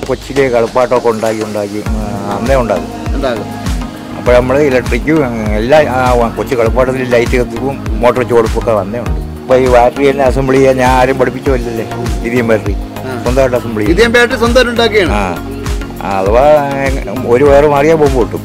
കൊച്ചിലെ കളിപ്പാട്ടമൊക്കെ ഉണ്ടാക്കി ഉണ്ടാക്കി ആ, അന്നേ ഉണ്ടാകും ഉണ്ടാകും അപ്പോൾ നമ്മൾ ഇലക്ട്രിക്കും എല്ലാ ആ, കൊച്ചു കളിപ്പാട്ടത്തിൽ ലൈറ്റ് കത്തിക്കും മോട്ടോർ ചോടുപ്പൊക്കെ വന്നേ ഉണ്ട് ഇപ്പോൾ ഈ ബാറ്ററി തന്നെ അസംബിൾ ചെയ്യാൻ ഞാൻ ആരും പഠിപ്പിച്ചല്ലേ ലിഥിയം ബാറ്ററി സ്വന്തമായിട്ട് അസംബിൾ ചെയ്യും ഇതേ ബാറ്ററി സ്വന്തമായിട്ട് ഉണ്ടാക്കിയാണ് ആ ആ, അഥവാ ഏ, ഒരു വയറ് മാറിയാൽ ബോംബ് പൊട്ടും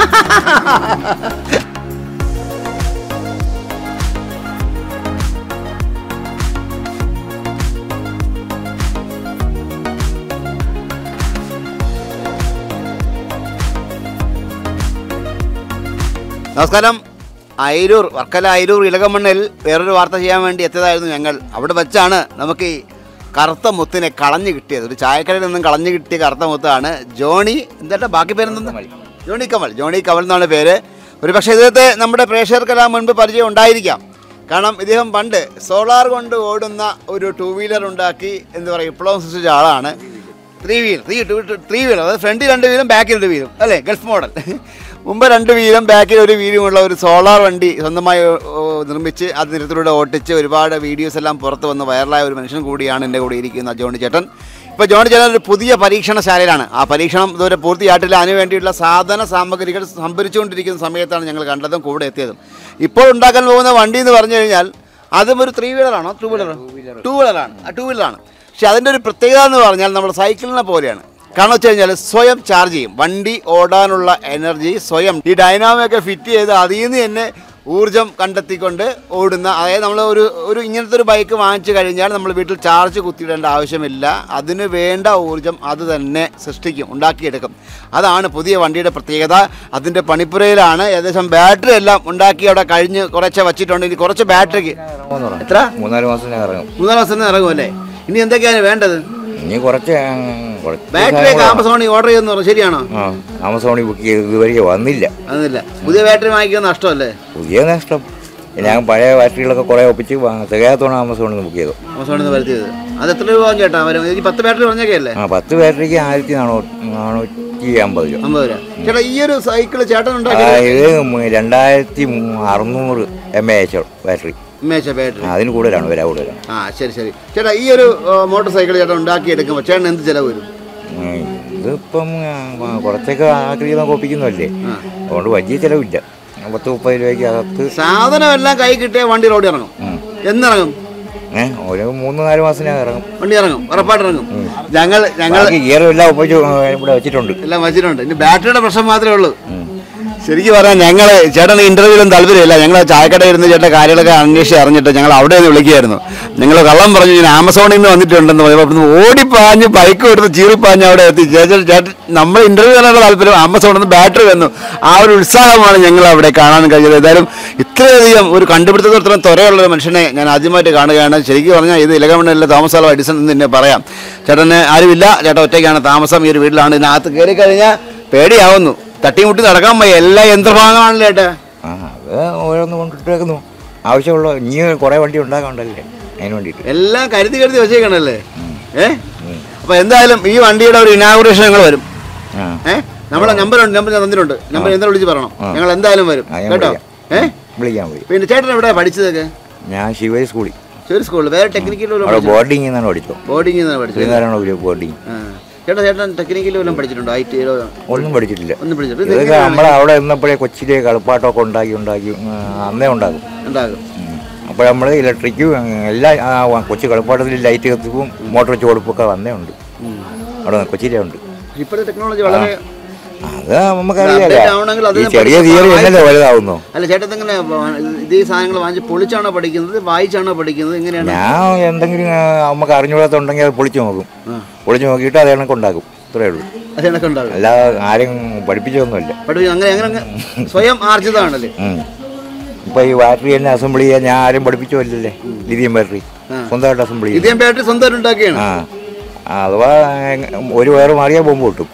നമസ്കാരം അയിരൂർ വർക്കല അയിരൂർ ഇലകമണ്ണിൽ വേറൊരു വാർത്ത ചെയ്യാൻ വേണ്ടി എത്തിയതായിരുന്നു ഞങ്ങൾ അവിടെ വെച്ചാണ് നമുക്ക് ഈ കറുത്ത മുത്തിനെ കളഞ്ഞു കിട്ടിയത് ഒരു ചായക്കടയിൽ നിന്നും കളഞ്ഞു കിട്ടിയ കറുത്ത മുത്താണ് ജോണി എന്താ ബാക്കി പേരെന്താ ജോണി കമൽ ജോണി കമൽ എന്നാണ് പേര് ഒരു പക്ഷേ ഇദ്ദേഹത്തെ നമ്മുടെ പ്രേക്ഷകർക്കെല്ലാം മുൻപ് പരിചയം ഉണ്ടായിരിക്കാം കാരണം ഇദ്ദേഹം പണ്ട് സോളാർ കൊണ്ട് ഓടുന്ന ഒരു ടൂ വീലർ ഉണ്ടാക്കി എന്ന് പറയും വിപ്ലവം സൃഷ്ടിച്ച ആളാണ് three wheel three two three wheeler അതായത് ഫ്രണ്ടിൽ രണ്ട് വീലും ബാക്കിൽ രണ്ട് വീലും അല്ലേ ഗൾഫ് മോഡൽ മുമ്പ് രണ്ട് വീലും ബാക്കിൽ ഒരു വീലുമുള്ള ഒരു സോളാർ വണ്ടി സ്വന്തമായി ഓ, നിർമ്മിച്ച് അത് നിരത്തിലൂടെ ഓട്ടിച്ച് ഒരുപാട് വീഡിയോസ് എല്ലാം പുറത്ത് വന്ന് വൈറലായ ഒരു മനുഷ്യൻ കൂടിയാണ് എൻ്റെ കൂടെ ഇരിക്കുന്ന ജോണി ചേട്ടൻ ഇപ്പോൾ ജോണി ചേട്ടൻ ഒരു പുതിയ പരീക്ഷണശാലയിലാണ് ആ പരീക്ഷണം ഇതുവരെ പൂർത്തിയായിട്ടില്ല അതിനു വേണ്ടിയുള്ള സാധന സാമഗ്രികൾ സംഭരിച്ചുകൊണ്ടിരിക്കുന്ന സമയത്താണ് ഞങ്ങൾ കണ്ടതും കൂടെ എത്തിയതും ഇപ്പോൾ ഉണ്ടാക്കാൻ പോകുന്ന വണ്ടി എന്ന് പറഞ്ഞു കഴിഞ്ഞാൽ അതും ഒരു ത്രീ വീലറാണോ ടൂ വീലർ ടൂ വീലറാണ് ആ ടൂ വീലറാണ് പക്ഷെ അതിൻ്റെ ഒരു പ്രത്യേകത എന്ന് പറഞ്ഞാൽ നമ്മുടെ സൈക്കിളിനെ പോലെയാണ് കാരണം വെച്ച് കഴിഞ്ഞാൽ സ്വയം ചാർജ് ചെയ്യും വണ്ടി ഓടാനുള്ള എനർജി സ്വയം ഈ ഡൈനാമൊക്കെ ഫിറ്റ് ചെയ്ത് അതിൽ നിന്ന് തന്നെ ഊർജം കണ്ടെത്തിക്കൊണ്ട് ഓടുന്ന അതായത് നമ്മൾ ഒരു ഒരു ഇങ്ങനത്തെ ഒരു ബൈക്ക് വാങ്ങിച്ചു കഴിഞ്ഞാൽ നമ്മൾ വീട്ടിൽ ചാർജ് കുത്തിയിടേണ്ട ആവശ്യമില്ല അതിന് വേണ്ട ഊർജം അത് തന്നെ സൃഷ്ടിക്കും ഉണ്ടാക്കിയെടുക്കും അതാണ് പുതിയ വണ്ടിയുടെ പ്രത്യേകത അതിൻ്റെ പണിപ്പുരയിലാണ് ഏകദേശം ബാറ്ററി എല്ലാം ഉണ്ടാക്കി അവിടെ കഴിഞ്ഞ് കുറച്ച് വച്ചിട്ടുണ്ട് ഇനി കുറച്ച് ബാറ്ററിക്ക് ഇറങ്ങുമെന്ന് പറഞ്ഞു എത്ര മൂന്നാല് മാസത്തിന് ഇറങ്ങും മൂന്നാം ദിവസം ഇറങ്ങുമല്ലേ ഇനി എന്തൊക്കെയാണ് വേണ്ടത് ഇനി കുറച്ച് ആ, കുറച്ച് ബാറ്ററി ആമസോണി ഓർഡർ ചെയ്യുന്ന പറഞ്ഞു ശരിയാണോ ആ ആമസോണിൽ ബുക്ക് ചെയ്ത് ഇതുവരെ വന്നില്ല അതൊന്നുമില്ല പുതിയ ബാറ്ററി വാങ്ങിക്കുന്ന നഷ്ടമല്ലേ പുതിയ നഷ്ടം ഞാൻ പഴയ ബാറ്ററികളൊക്കെ കുറേ ഒപ്പിച്ച് വാ- തികയാത്തോണം ആമസോണിൽ നിന്ന് ബുക്ക് ചെയ്തു ആമസോണിൽ നിന്ന് വരുത്തിയത് അത് എത്ര രൂപ ആവും ചേട്ടാ വരും ഈ പത്ത് ബാറ്ററി പറഞ്ഞൊക്കെയല്ലേ ആ പത്ത് ബാറ്ററിക്ക് ആയിരത്തി നാനൂ നാനൂറ്റി അമ്പത് രൂപ അമ്പത് രൂപ ചേട്ടാ ഈ ഒരു സൈക്കിൾ ചേട്ടൻ ആ, ഉണ്ടാക്കിയത് ഇത് മു- രണ്ടായിരത്തി മു- അറുന്നൂറ് എം എ എച്ച് ബാറ്ററി മേച്ച ബാറ്ററി ആ, അതിന് കൂടുതലാണ് വില കൂടുതലാണ് ആ ശരി ശരി ചേട്ടാ ഈ ഒരു മോട്ടോർ സൈക്കിൾ ചേട്ടൻ ഉണ്ടാക്കി എടുക്കുമ്പോൾ ചേട്ടൻ എന്ത് ചിലവ് വരും ഉം, ഇതിപ്പം ആ, കുറച്ചൊക്കെ ആക്രീതം ഒപ്പിക്കുന്നതല്ലേ അതുകൊണ്ട് വലിയ ചിലവില്ല പത്ത് മുപ്പത് രൂപയ്ക്ക് അകത്ത് സാധനം എല്ലാം കൈ കിട്ടിയ വണ്ടി റോഡിൽ ഇറങ്ങും ഉം. എന്നിറങ്ങും ഏഹ് ഒരു മൂന്ന് നാല് മാസത്തിനകം ഇറങ്ങും വണ്ടി ഇറങ്ങും ഉറപ്പായിട്ട് ഇറങ്ങും ഞങ്ങൾ ഞങ്ങൾ ബാക്കി ഗിയറും എല്ലാം ഒപ്പിച്ച് ഇവിടെ വെച്ചിട്ടുണ്ട് എല്ലാം വെച്ചിട്ടുണ്ട് ഇനി ബാറ്ററിയുടെ പ്രശ്നം മാത്രമേ ഉള്ളൂ ശരിക്കും പറഞ്ഞാൽ ഞങ്ങൾ ചേട്ടൻ ഇന്റർവ്യൂവിലും താല്പര്യമില്ല ഞങ്ങൾ ചായക്കടയിൽ ഇരുന്ന് ചേട്ടൻ കാര്യങ്ങളൊക്കെ അന്വേഷിച്ച് അറിഞ്ഞിട്ട് ഞങ്ങൾ അവിടെ നിന്ന് വിളിക്കുകയായിരുന്നു ഞങ്ങൾ കള്ളം പറഞ്ഞു ഞാൻ ആമസോണിൽ നിന്ന് വന്നിട്ടുണ്ടെന്ന് പറയുമ്പോൾ അവിടുന്ന് ഓടിപ്പാഞ്ഞ് ബൈക്ക് എടുത്ത് ചീറിപ്പാഞ്ഞ് അവിടെ എത്തി ചേച്ചൻ ചേട്ടൻ നമ്മൾ ഇന്റർവ്യൂ തരാനുള്ള താല്പര്യം ആമസോണിൽ നിന്ന് ബാറ്ററി വന്നു ആ ഒരു ഉത്സാഹമാണ് ഞങ്ങൾ അവിടെ കാണാൻ കഴിഞ്ഞത് ഏതായാലും ഇത്രയധികം ഒരു കണ്ടുപിടുത്തത്തിന് ത്വരയുള്ള ഒരു മനുഷ്യനെ ഞാൻ ആദ്യമായിട്ട് കാണുകയാണ് ശരിക്കും പറഞ്ഞാൽ ഇത് ഇലകമണ്ണിലെ താമസമുള്ള എഡിസൺ എന്ന് തന്നെ പറയാം ചേട്ടന് ആരുമില്ല ചേട്ടൻ ഒറ്റയ്ക്കാണ് താമസം ഈ ഒരു വീട്ടിലാണ് ഇതിനകത്ത് കയറി കഴിഞ്ഞാൽ പേടിയാവുന്നു തട്ടിമുട്ടി നടക്കാൻ വയ്യ എല്ലാ യന്ത്രഭാഗമാണല്ലോ ചേട്ടാ ആ അത് ഓരോന്ന് കൊണ്ടിട്ടേക്കുന്നു ആവശ്യമുള്ള ഇനി കുറേ വണ്ടി ഉണ്ടാക്കാണ്ടല്ലേ അതിന് വേണ്ടിയിട്ട് എല്ലാം കരുതി കരുതി വെച്ചേക്കണല്ലേ ഏ അപ്പൊ എന്തായാലും ഈ വണ്ടിയുടെ ഒരു ഇനാഗുറേഷൻ ഞങ്ങൾ വരും ആ ഏ നമ്മളെ നമ്പർ ഉണ്ട് നമ്പർ ഞാൻ തന്നിട്ടുണ്ട് നമ്പർ എന്താ വിളിച്ച് പറയണം ഞങ്ങൾ എന്തായാലും വരും ആ, ഞാൻ കേട്ടോ വിളിക്കാം. ഏ വിളിക്കാൻ പോയി പിന്നെ ചേട്ടൻ എവിടെ പഠിച്ചതൊക്കെ ഞാൻ ശിവരി സ്കൂളിൽ ചെറിയ സ്കൂളിൽ വേറെ ടെക്നിക്കൽ അവിടെ വല്ലതും ബോർഡിംഗ് എന്നാണ് പഠിച്ചത് ബോർഡിംഗ് നിന്നാണ് പഠിച്ചത് ശ്രീനാരായണ ബോർഡിംഗ് ആ. ചേട്ടാ ചേട്ടൻ ടെക്നിക്കൽ വല്ലതും പഠിച്ചിട്ടുണ്ടോ ഐ ടി ഒന്നും പഠിച്ചിട്ടില്ല ഒന്നും പഠിച്ചിട്ടില്ല ഇതൊക്കെ നമ്മൾ അവിടെ നിന്നപ്പോഴേ കൊച്ചിലെ കളിപ്പാട്ടമൊക്കെ ഉണ്ടാക്കി ഉണ്ടാക്കി ആ, അന്നേ ഉണ്ടാകും ഉണ്ടാകും അപ്പോൾ നമ്മൾ ഇലക്ട്രിക്കും എല്ലാ ആ, കൊച്ചു കളിപ്പാട്ടത്തിൽ ലൈറ്റ് കത്തിപ്പും മോട്ടോർ ചോടുപ്പൊക്കെ വന്നേ ഉണ്ട് അവിടെ കൊച്ചിയിലേ ഉണ്ട് ഇപ്പോഴത്തെ ടെക്നോളജി വളരെ അത് നമുക്കറിയാലോ update ആവണമെങ്കിൽ ഈ അതിനെ ചെറിയ പറ്റി തിയറി എന്നല്ലേ വലുതാവുന്നു അല്ല ചേട്ടൻ എങ്ങനെ ഇത് ഈ സാധനങ്ങൾ വാങ്ങിച്ച് പൊളിച്ചാണോ പഠിക്കുന്നത് വായിച്ചാണോ പഠിക്കുന്നത് എങ്ങനെയാണ് ഞാൻ എന്തെങ്കിലും ആ, നമുക്ക് അറിഞ്ഞുകൂടാത്തുണ്ടെങ്കിൽ അത് പൊളിച്ചു നോക്കും പൊളിച്ചു നോക്കിയിട്ട് അത് കണക്ക് ഉണ്ടാക്കും ഇത്രയേ ഉള്ളൂ അതിനൊക്കെ ഉണ്ടാകും അല്ലാതെ ആരും പഠിപ്പിച്ചതൊന്നുമില്ല പഠിപ്പിക്കും അങ്ങനെ അങ്ങനെ അങ്ങ് സ്വയം ആർജിതമാണല്ലേ ഉം. ഇപ്പൊ ഈ ബാറ്ററി തന്നെ അസംബിൾ ചെയ്യാൻ ഞാൻ ആരും പഠിപ്പിച്ചതല്ലേ ലിഥിയം ബാറ്ററി സ്വന്തമായിട്ട് അസംബിൾ ചെയ്യും ഇതേ ബാറ്ററി സ്വന്തമായിട്ട് ഉണ്ടാക്കിയാണ് ആ ആ, അഥവാ ഒരു വയറ് മാറിയാൽ ബോംബ് പൊട്ടും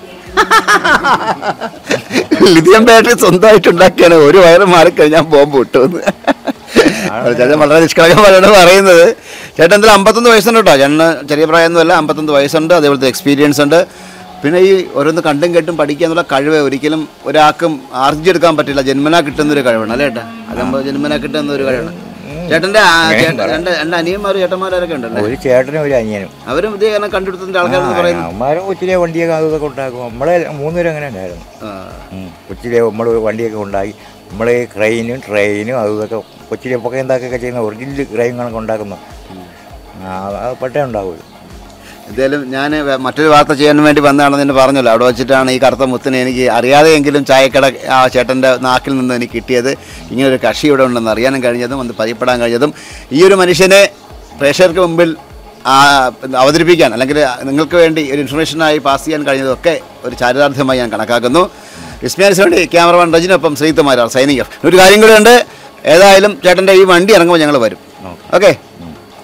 ലിഥിയം ബാറ്ററി സ്വന്തമായിട്ട് ഉണ്ടാക്കിയാണ് ഒരു വയറ് മാറിക്കഴിഞ്ഞാൽ ബോംബ് കിട്ടുമെന്ന് ചേട്ടൻ വളരെ നിഷ്കളങ്കമായാണ് പറയുന്നത് ചേട്ടൻ എന്തായാലും അമ്പത്തൊന്ന് വയസ്സുണ്ട് കേട്ടോ ചേട്ടന് ചെറിയ പ്രായമൊന്നുമല്ല അമ്പത്തൊന്ന് വയസ്സുണ്ട് അതേപോലത്തെ എക്സ്പീരിയൻസ് ഉണ്ട് പിന്നെ ഈ ഓരോന്ന് കണ്ടും കേട്ടും പഠിക്കുക എന്നുള്ള കഴിവ് ഒരിക്കലും ഒരാൾക്കും ആർജിച്ചെടുക്കാൻ പറ്റില്ല ജന്മനാ കിട്ടുന്ന ഒരു കഴിവാണ് അല്ലേ ഏട്ടാ അതാകുമ്പോൾ ജന്മനാ കിട്ടുന്ന ഒരു കഴിവാണ് ഉം, ചേട്ടന്റെ ആ, അങ്ങനെ ചേട്ടൻ- പറയാം. രണ്ട് രണ്ട് അനിയന്മാരും ചേട്ടന്മാരൊക്കെ ഉണ്ടല്ലേ ഒരു ചേട്ടനും ഒരു അനിയനും അവരും ഇതേ കാരണം കണ്ടെടുത്തിന്റെ ആൾക്കാരെന്ന് പറയുന്നു അമ്മമാരും കൊച്ചിലെ വണ്ടിയൊക്കെ അതൊക്കെ ഉണ്ടാക്കും നമ്മളെ മൂന്നുപേരും അങ്ങനെ ഉണ്ടായിരുന്നു ആ. ഉം. കൊച്ചിലെ നമ്മൾ വണ്ടിയൊക്കെ ഉണ്ടാക്കി നമ്മൾ ക്രെയിനും ട്രെയിനും അതും ഇതൊക്കെ കൊച്ചിലെ പൊക്കെ എന്താക്കൊക്കെ ചെയ്യുന്ന ഒറിജിനൽ ക്രെയിൻ കണക്ക് ഉണ്ടാക്കുന്നു ആ, അത് പട്ടേ ഉണ്ടാവുമല്ലോ എന്തായാലും ഞാൻ മറ്റൊരു വാർത്ത ചെയ്യാൻ വേണ്ടി വന്നതാണെന്ന് എന്നെ പറഞ്ഞല്ലോ അവിടെ വെച്ചിട്ടാണ് ഈ കറുത്ത മുത്തിനെ എനിക്ക് അറിയാതെയെങ്കിലും ചായക്കട ആ ചേട്ടൻ്റെ നാക്കിൽ നിന്ന് എനിക്ക് കിട്ടിയത് ഇങ്ങനെ ഒരു കക്ഷി ഇവിടെ ഉണ്ടെന്ന് അറിയാനും കഴിഞ്ഞതും ഒന്ന് പരിചയപ്പെടാൻ കഴിഞ്ഞതും ഈ ഒരു മനുഷ്യനെ പ്രേക്ഷകർക്ക് മുമ്പിൽ ആ, അവതരിപ്പിക്കാൻ അല്ലെങ്കിൽ നിങ്ങൾക്ക് വേണ്ടി ഒരു ഇൻഫർമേഷനായി പാസ് ചെയ്യാൻ കഴിഞ്ഞതൊക്കെ ഒരു ചാരിതാർത്ഥ്യമായി ഞാൻ കണക്കാക്കുന്നു വിസ്മയാനിസ് വേണ്ടി ക്യാമറമാൻ റജിനൊപ്പം ശ്രീകുമാരാർ സൈനിക ഒരു കാര്യം കൂടെ ഉണ്ട് ഏതായാലും ചേട്ടൻ്റെ ഈ വണ്ടി ഇറങ്ങുമ്പോൾ ഞങ്ങൾ വരും ഓക്കെ